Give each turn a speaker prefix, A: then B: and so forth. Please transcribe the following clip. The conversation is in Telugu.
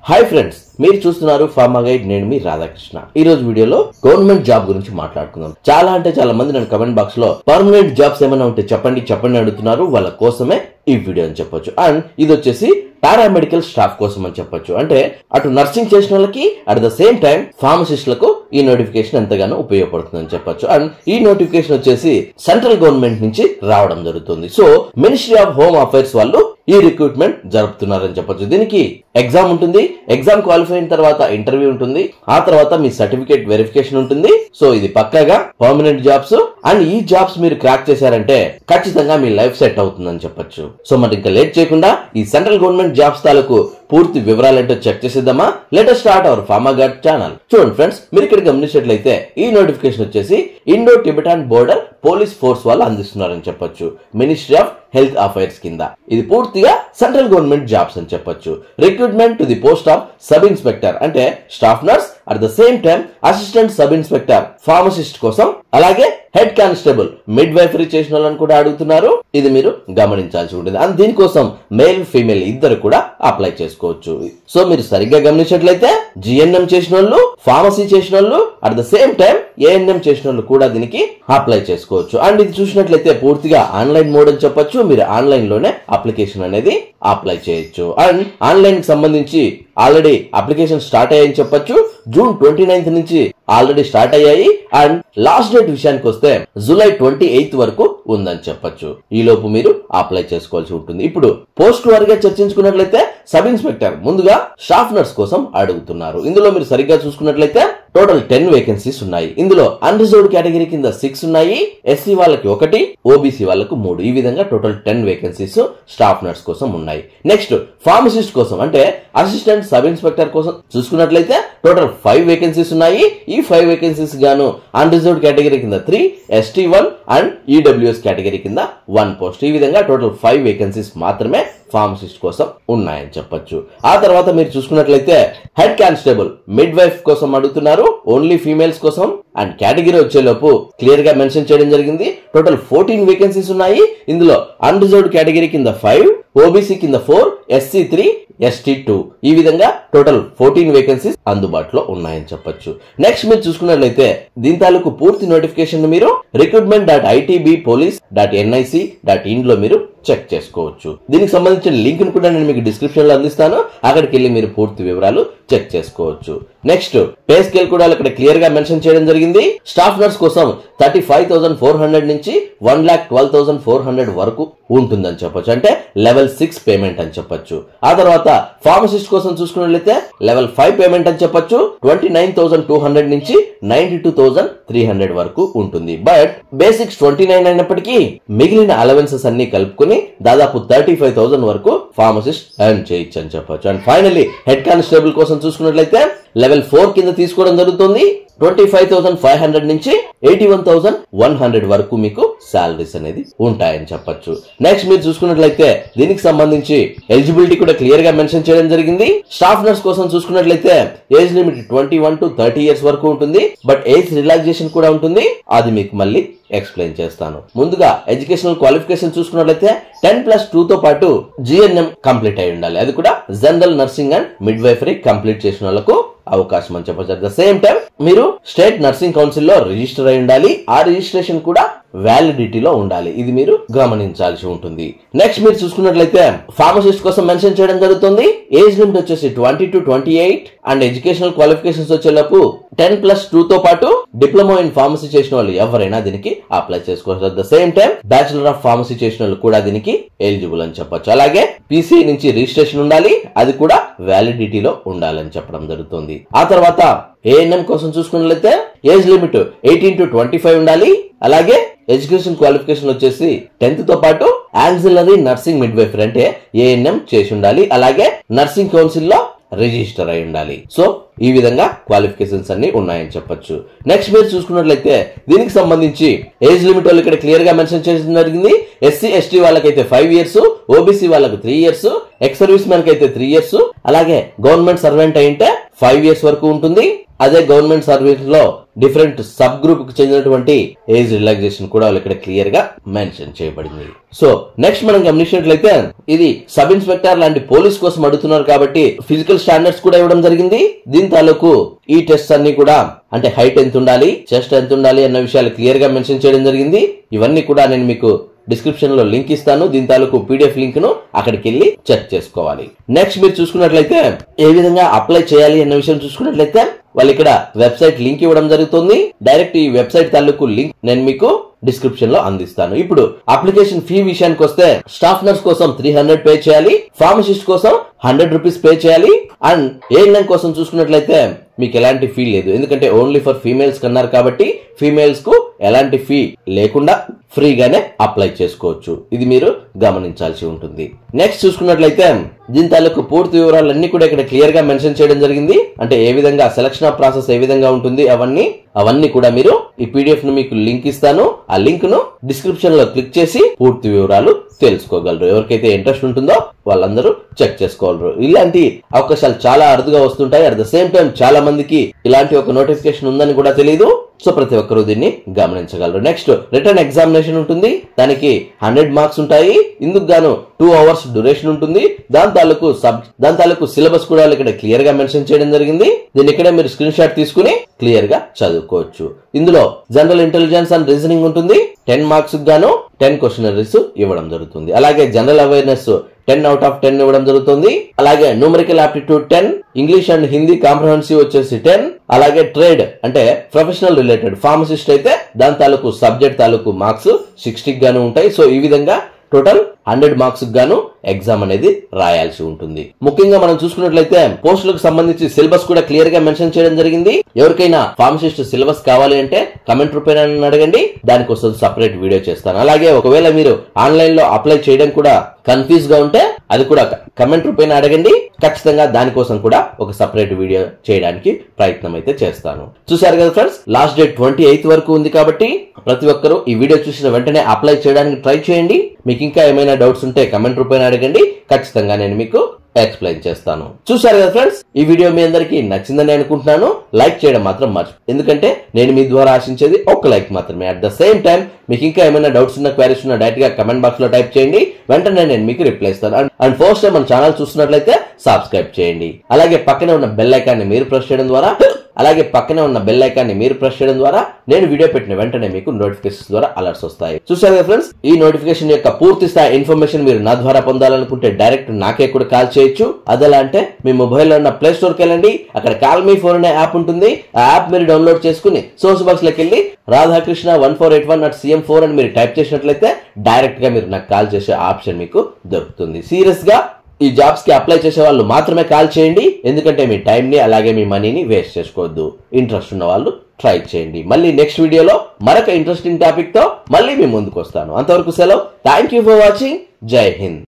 A: హాయ్ ఫ్రెండ్స్ మీరు చూస్తున్నారు ఫార్మా గైడ్ నేను మీ రాధాకృష్ణ ఈ రోజు వీడియోలో గవర్నమెంట్ జాబ్ గురించి మాట్లాడుకుందాం చాలా అంటే చాలా మంది నన్ను కమెంట్ బాక్స్ లో పర్మనెంట్ జాబ్స్ ఏమైనా ఉంటే చెప్పండి చెప్పండి అడుగుతున్నారు వాళ్ళ కోసమే ఈ వీడియో అని చెప్పొచ్చు అండ్ ఇది వచ్చేసి పారామెడికల్ స్టాఫ్ కోసం అని చెప్పొచ్చు అంటే అటు నర్సింగ్ చేసిన వాళ్ళకి అట్ ద సేమ్ టైం ఫార్మసిస్టులకు ఈ నోటిఫికేషన్ ఎంతగానో ఉపయోగపడుతుందని చెప్పొచ్చు అండ్ ఈ నోటిఫికేషన్ వచ్చేసి సెంట్రల్ గవర్నమెంట్ నుంచి రావడం జరుగుతుంది so ministry of home affairs వాళ్ళు ఈ రిక్రూట్మెంట్ జరుపుతున్నారని చెప్పొచ్చు దీనికి ఎగ్జామ్ ఉంటుంది ఎగ్జామ్ క్వాలిఫై అయిన తర్వాత ఇంటర్వ్యూ ఉంటుంది ఆ తర్వాత మీ సర్టిఫికేట్ వెరిఫికేషన్ ఉంటుంది సో ఇది పక్కాగా పర్మనెంట్ జాబ్స్ అండ్ ఈ జాబ్స్ మీరు క్రాక్ చేశారంటే ఖచ్చితంగా మీ లైఫ్ సెట్ అవుతుందని చెప్పొచ్చు సో మరి ఇంకా లేట్ చేయకుండా ఈ సెంట్రల్ గవర్నమెంట్ జాబ్స్ తాలూకు పూర్తి వివరాలు ఏంటో చెక్ చేసేద్దామా letter start our pharma guard channel చూడండి ఫ్రెండ్స్ మీరు ఇక్కడ గమనించినట్లయితే ఈ నోటిఫికేషన్ వచ్చేసి Indo Tibetan border police force వాళ్ళు అందిస్తున్నారని చెప్పొచ్చు మినిస్ట్రీ ఆఫ్ హెల్త్ అఫైర్స్ కింద ఇది పూర్తిగా సెంట్రల్ గవర్నమెంట్ జాబ్స్ అని చెప్పొచ్చు recruitment to the post of sub inspector అంటే staff nurse at the same time assistant sub inspector pharmacist కోసం అలాగే హెడ్ కానిస్టేబుల్ మిడ్ వైఫరీ చేసిన వాళ్ళని కూడా అడుగుతున్నారు ఇది మీరు గమనించాల్సి ఉంటుంది అండ్ దీనికోసం మేల్ ఫీమేల్ ఇద్దరు కూడా అప్లై చేసుకోవచ్చు సో మీరు సరిగ్గా గమనించినట్లయితే జిఎన్ఎం చేసిన వాళ్ళు ఫార్మసీ చేసిన వాళ్ళు at the same time ANM చేసిన వాళ్ళు కూడా దీనికి అప్లై చేసుకోవచ్చు అండ్ ఇది చూసినట్లయితే పూర్తిగా ఆన్లైన్ మోడ్ అని చెప్పొచ్చు మీరు ఆన్లైన్ లోనే అప్లికేషన్ అనేది అప్లై చేయొచ్చు అండ్ ఆన్లైన్ కి సంబంధించి ఆల్రెడీ అప్లికేషన్ స్టార్ట్ అయ్యాయని చెప్పొచ్చు జూన్ ట్వంటీ నైన్త్ నుంచి ఆల్రెడీ స్టార్ట్ అయ్యాయి అండ్ లాస్ట్ డేట్ విషయానికి వస్తే జూలై ట్వంటీ ఎయిత్ వరకు ఉందని చెప్పొచ్చు ఈ లోపు మీరు అప్లై చేసుకోవాల్సి ఉంటుంది ఇప్పుడు పోస్ట్ వారిగా చర్చించుకున్నట్లయితే సబ్ ఇన్స్పెక్టర్ ముందుగా స్టాఫ్ నర్స్ కోసం అడుగుతున్నారు ఇందులో మీరు సరిగ్గా చూసుకున్నట్లయితే టోటల్ టెన్ వేకెన్సీస్ ఉన్నాయి ఇందులో అన్రిజర్వ్డ్ కేటగిరీ కింద సిక్స్ ఉన్నాయి ఎస్సీ వాళ్ళకి ఒకటి ఓబీసీ వాళ్ళకు మూడు ఈ విధంగా total ten vacancies staff nurse కోసం ఉన్నాయి నెక్స్ట్ ఫార్మసిస్ట్ కోసం అంటే అసిస్టెంట్ సబ్ ఇన్స్పెక్టర్ కోసం చూసుకున్నట్లయితే టోటల్ ఫైవ్ వేకెన్సీస్ ఉన్నాయి ఈ ఫైవ్ వేకెన్సీస్ గాను అన్రిజర్వ్డ్ కేటగిరీ కింద three ST one and EWS category కింద వన్ పోస్ట్ ఈ విధంగా టోటల్ ఫైవ్ వేకెన్సీస్ మాత్రమే ఫార్మసిస్ట్ కోసం ఉన్నాయని చెప్పొచ్చు ఆ తర్వాత మీరు చూసుకున్నట్లయితే హెడ్ కానిస్టేబుల్ మిడ్ వైఫ్ కోసం అడుగుతున్నారు ఓన్లీ ఫీమేల్స్ కోసం అండ్ కేటగిరీ వచ్చేలోపు క్లియర్ గా మెన్షన్ చేయడం జరిగింది టోటల్ ఫోర్టీన్ వేకెన్సీస్ ఉన్నాయి ఇందులో అన్రిజర్వ్డ్ కేటగిరీ కింద ఫైవ్ ఓబీసీ కింద four SC three ST two ఈ విధంగా టోటల్ ఫోర్టీన్ వేకెన్సీస్ అందుబాటులో ఉన్నాయని చెప్పొచ్చు నెక్స్ట్ మీరు చూసుకున్నట్లయితే దీని తాలూకు పూర్తి నోటిఫికేషన్ మీరు recruitment dot ITB police dot NIC dot in లో మీరు చెక్ చేసుకోవచ్చు దీనికి సంబంధించిన లింక్ కూడా నేను మీకు డిస్క్రిప్షన్ లో అందిస్తాను అక్కడికి వెళ్ళి మీరు పూర్తి వివరాలు చెక్ చేసుకోవచ్చు నెక్స్ట్ పే స్కేల్ కూడా ఇక్కడ క్లియర్ గా మెన్షన్ చేయడం జరిగింది స్టాఫ్ నర్స్ కోసం thirty five thousand four hundred నుంచి one lakh twelve thousand four hundred వరకు ఉంటుందని చెప్పొచ్చు అంటే లెవెల్ సిక్స్ పేమెంట్ అని చెప్పొచ్చు ఆ తర్వాత ఫార్మసిస్ట్ కోసం చూసుకున్నట్లయితే లెవెల్ ఫైవ్ పేమెంట్ అని చెప్పొచ్చు twenty nine thousand two hundred నుంచి ninety two thousand three hundred వరకు ఉంటుంది బట్ బేసిక్స్ ట్వంటీ నైన్ అయినప్పటికీ మిగిలిన అలవెన్సెస్ అన్ని కలుపుకుని దాదాపు థర్టీ ఫైవ్ థౌసండ్ వరకు ఫార్మసిస్ట్ ఎర్న్ చేయొచ్చు అని చెప్పొచ్చు అండ్ ఫైనలీ హెడ్ కానిస్టేబుల్ కోసం చూసుకున్నట్లయితే లెవెల్ ఫోర్ కింద తీసుకోవడం జరుగుతుంది twenty five thousand five hundred నుంచి eighty one thousand one hundred వరకు మీకు శాలరీస్ అనేది ఉంటాయని చెప్పొచ్చు నెక్స్ట్ మీరు చూసుకున్నట్లయితే దీనికి సంబంధించి ఎలిజిబిలిటీ కూడా క్లియర్ గా మెన్షన్ చేయడం జరిగింది స్టాఫ్ నర్స్ కోసం చూసుకున్నట్లయితే age limit twenty one to thirty years వరకు ఉంటుంది బట్ ఏజ్ రిలాక్సేషన్ కూడా ఉంటుంది అది మీకు మళ్ళీ ఎక్స్ప్లెయిన్ చేస్తాను ముందుగా ఎడ్యుకేషనల్ క్వాలిఫికేషన్ చూసుకున్నట్లయితే టెన్ ప్లస్ టూ తో పాటు జిఎన్ఎం కంప్లీట్ అయి ఉండాలి అది కూడా general nursing and midwifery complete చేసిన వాళ్ళకు అవకాశం అని చెప్పొచ్చు అట్ ద సేమ్ టైం మీరు స్టేట్ నర్సింగ్ కౌన్సిల్ లో రిజిస్టర్ అయి ఉండాలి ఆ రిజిస్ట్రేషన్ కూడా వ్యాలిడిటీలో ఉండాలి ఇది మీరు గమనించాల్సి ఉంటుంది నెక్స్ట్ మీరు చూసుకున్నట్లయితే ఫార్మసిస్ట్ కోసం మెన్షన్ చేయడం జరుగుతుంది ఏజ్ లిమిట్ వచ్చేసి twenty to twenty eight and educational qualifications వచ్చేలోపు టెన్ ప్లస్ టూ తో పాటు డిప్లొమా ఇన్ ఫార్మసీ చేసిన వాళ్ళు ఎవరైనా దీనికి అప్లై చేసుకోవచ్చు at the same time bachelor of pharmacy చేసిన వాళ్ళు కూడా దీనికి ఎలిజిబుల్ అని చెప్పొచ్చు అలాగే పీసీ నుంచి రిజిస్ట్రేషన్ ఉండాలి అది కూడా వ్యాలిడిటీలో ఉండాలని చెప్పడం జరుగుతుంది ఆ తర్వాత ఏఎన్ఎం కోసం చూసుకున్నట్లయితే age limit eighteen to twenty five ఉండాలి అలాగే ఎడ్యుకేషన్ క్వాలిఫికేషన్ వచ్చేసి టెన్త్ తో పాటు ఆక్సిలరీ నర్సింగ్ మిడ్ వైఫర్ అంటే ఏఎన్ఎం చేసి ఉండాలి అలాగే నర్సింగ్ కౌన్సిల్ లో రిజిస్టర్ అయి ఉండాలి సో ఈ విధంగా క్వాలిఫికేషన్స్ అన్ని ఉన్నాయని చెప్పొచ్చు నెక్స్ట్ మీరు చూసుకున్నట్లయితే దీనికి సంబంధించి ఏజ్ లిమిట్ వాళ్ళు ఇక్కడ క్లియర్ గా మెన్షన్ చేయడం జరిగింది ఎస్సీ ఎస్టీ వాళ్ళకైతే ఫైవ్ ఇయర్స్ ఓబీసీ వాళ్ళకు three years ex serviceman అయితే త్రీ ఇయర్స్ అలాగే గవర్నమెంట్ సర్వెంట్ అయింటే ఫైవ్ ఇయర్స్ వరకు ఉంటుంది అదే గవర్నమెంట్ సర్వీస్ లో డిఫరెంట్ సబ్ గ్రూప్ కు చెందినటువంటి ఏజ్ రిలాక్సేషన్ కూడా వాళ్ళు ఇక్కడ క్లియర్ గా మెన్షన్ చేయబడింది సో నెక్స్ట్ మనం గమనించినట్లయితే ఇది సబ్ ఇన్స్పెక్టర్ లాంటి పోలీస్ కోసం అడుగుతున్నారు కాబట్టి ఫిజికల్ స్టాండర్డ్స్ కూడా ఇవ్వడం జరిగింది దీని తాలూకు ఈ టెస్ట్ అన్ని కూడా అంటే హైట్ ఎంత ఉండాలి చెస్ట్ ఎంత ఉండాలి అన్న విషయాలు క్లియర్ గా మెన్షన్ చేయడం జరిగింది ఇవన్నీ కూడా నేను మీకు డిస్క్రిప్షన్ లో లింక్ ఇస్తాను దీని తాలూకు పీడిఎఫ్ లింక్ ను అక్కడికి వెళ్ళి చెక్ చేసుకోవాలి నెక్స్ట్ మీరు చూసుకున్నట్లయితే ఏ విధంగా అప్లై చేయాలి అన్న విషయం చూసుకున్నట్లయితే వాళ్ళు ఇక్కడ వెబ్సైట్ లింక్ ఇవ్వడం జరుగుతుంది డైరెక్ట్ ఈ వెబ్సైట్ తాలూకు లింక్ నేను మీకు డిస్క్రిప్షన్ లో అందిస్తాను ఇప్పుడు అప్లికేషన్ ఫీ విషయానికి వస్తే స్టాఫ్ నర్స్ కోసం త్రీ హండ్రెడ్ పే చేయాలి ఫార్మసిస్ట్ కోసం హండ్రెడ్ రూపీస్ పే చేయాలి అండ్ ఏఎన్ఎం కోసం చూసుకున్నట్లయితే మీకు ఎలాంటి ఫీ లేదు ఎందుకంటే ఓన్లీ ఫర్ ఫీమేల్స్ కన్నారు కాబట్టి ఫీమేల్స్ కు ఎలాంటి ఫీ లేకుండా ఫ్రీగానే అప్లై చేసుకోవచ్చు ఇది మీరు గమనించాల్సి ఉంటుంది నెక్స్ట్ చూసుకున్నట్లయితే దీని తాలూకు పూర్తి వివరాలన్నీ కూడా ఇక్కడ క్లియర్ గా మెన్షన్ చేయడం జరిగింది అంటే ఏ విధంగా సెలక్షన్ ఆఫ్ ప్రాసెస్ ఏ విధంగా ఉంటుంది అవన్నీ అవన్నీ కూడా మీరు ఈ పీడిఎఫ్ ను మీకు లింక్ ఇస్తాను ఆ లింక్ ను డిస్క్రిప్షన్ లో క్లిక్ చేసి పూర్తి వివరాలు తెలుసుకోగలరు ఎవరికైతే ఇంట్రెస్ట్ ఉంటుందో వాళ్ళందరూ చెక్ చేసుకోగలరు ఇలాంటి అవకాశాలు చాలా అరుదుగా వస్తుంటాయి అట్ ద సేమ్ టైం చాలా మందికి ఇలాంటి ఒక నోటిఫికేషన్ ఉందని కూడా తెలియదు సో ప్రతి ఒక్కరూ దీన్ని గమనించగలరు నెక్స్ట్ రిటర్న్ ఎగ్జామినేషన్ ఉంటుంది దానికి హండ్రెడ్ మార్క్స్ ఉంటాయి ఇందుకు గాను టూ అవర్స్ డ్యూరేషన్ ఉంటుంది దాని తాలూకు సబ్ దాని తాలూకు సిలబస్ కూడా ఇక్కడ క్లియర్ గా మెన్షన్ చేయడం జరిగింది దీన్ని ఇక్కడే మీరు స్క్రీన్ షాట్ తీసుకుని క్లియర్ గా చదువుకోవచ్చు ఇందులో జనరల్ ఇంటెలిజెన్స్ అండ్ రీజనింగ్ ఉంటుంది టెన్ మార్క్స్ గాను టెన్ క్వశ్చనరీస్ ఇవ్వడం జరుగుతుంది అలాగే general awareness ten out of ten ఇవ్వడం జరుగుతుంది అలాగే numerical aptitude ten English and Hindi comprehensive వచ్చేసి టెన్ అలాగే ట్రేడ్ అంటే ప్రొఫెషనల్ రిలేటెడ్ ఫార్మసిస్ట్ అయితే దాని తాలూకు సబ్జెక్ట్ తాలూకు మార్క్స్ సిక్స్టీకి గాను ఉంటాయి సో ఈ విధంగా టోటల్ హండ్రెడ్ మార్క్స్ గాను ఎగ్జామ్ అనేది రాయాల్సి ఉంటుంది ముఖ్యంగా మనం చూసుకున్నట్లయితే పోస్టులకు సంబంధించి సిలబస్ కూడా క్లియర్ గా మెన్షన్ చేయడం జరిగింది ఎవరికైనా ఫార్మసిస్ట్ సిలబస్ కావాలి అంటే కమెంట్ రూపేణ అడగండి దానికోసం సపరేట్ వీడియో చేస్తాను అలాగే ఒకవేళ మీరు ఆన్లైన్ లో అప్లై చేయడం కూడా కన్ఫ్యూజ్ గా ఉంటే అది కూడా కమెంట్ రూపేణ అడగండి ఖచ్చితంగా దానికోసం కూడా ఒక సపరేట్ వీడియో చేయడానికి ప్రయత్నం అయితే చేస్తాను చూసారు కదా friends last date twenty eighth వరకు ఉంది కాబట్టి ప్రతి ఒక్కరూ ఈ వీడియో చూసిన వెంటనే అప్లై చేయడానికి ట్రై చేయండి మీకు ఇంకా ఏమైనా డౌట్స్ ఉంటే కమెంట్ రూపేణ అడగండి ఖచ్చితంగా నేను మీకు ఎక్స్ప్లెయిన్ చేస్తాను చూసారు కదా ఫ్రెండ్స్ ఈ వీడియో మీ అందరికి నచ్చిందని అనుకుంటున్నాను లైక్ చేయడం మాత్రం మర్చి ఎందుకంటే నేను మీ ద్వారా ఆశించేది ఒక్క లైక్ మాత్రమే అట్ ద సేమ్ టైం మీకు ఇంకా ఏమైనా డౌట్స్ ఉన్న క్వారీస్ ఉన్న డైరెక్ట్ గా కమెంట్ బాక్స్ లో టైప్ చేయండి వెంటనే నేను మీకు రిప్లై ఇస్తాను అండ్ అండ్ ఫస్ట్ టైం మన ఛానల్ చూస్తున్నట్లయితే సబ్స్క్రైబ్ చేయండి అలాగే పక్కనే ఉన్న బెల్ ఐకాన్ని మీరు ప్రెస్ చేయడం ద్వారా అలాగే పక్కనే ఉన్న బెల్ ఐకాన్ని మీరు ప్రెస్ చేయడం ద్వారా నేను వీడియో పెట్టిన వెంటనే మీకు నోటిఫికేషన్ ద్వారా అలర్ట్స్ వస్తాయి చూసారు కదా ఫ్రెండ్స్ ఈ నోటిఫికేషన్ యొక్క పూర్తి స్థాయి ఇన్ఫర్మేషన్ మీరు నా ద్వారా పొందాలనుకుంటే డైరెక్ట్ నాకే కూడా కాల్ చేయొచ్చు అదెలా అంటే మీ మొబైల్లో ఉన్న ప్లే స్టోర్ కి వెళ్ళండి అక్కడ కాల్ మీ ఫోన్ అనే యాప్ ఉంటుంది ఆ యాప్ మీరు డౌన్లోడ్ చేసుకుని సోర్స్ బాక్స్ లోకి వెళ్ళి Radhakrishna one four eight one at CM four అని మీరు టైప్ చేసినట్లయితే డైరెక్ట్ గా మీరు నాకు కాల్ చేసే ఆప్షన్ మీకు దొరుకుతుంది సీరియస్ గా ఈ జాబ్స్ కి అప్లై చేసే వాళ్ళు మాత్రమే కాల్ చేయండి ఎందుకంటే మీ టైం ని అలాగే మీ మనీని వేస్ట్ చేసుకోవద్దు ఇంట్రెస్ట్ ఉన్న వాళ్ళు ట్రై చేయండి మళ్ళీ నెక్స్ట్ వీడియోలో మరొక ఇంట్రెస్టింగ్ టాపిక్ తో మళ్ళీ మీ ముందుకు వస్తాను అంతవరకు సెలవు థ్యాంక్ యూ ఫర్ వాచింగ్ జై హింద్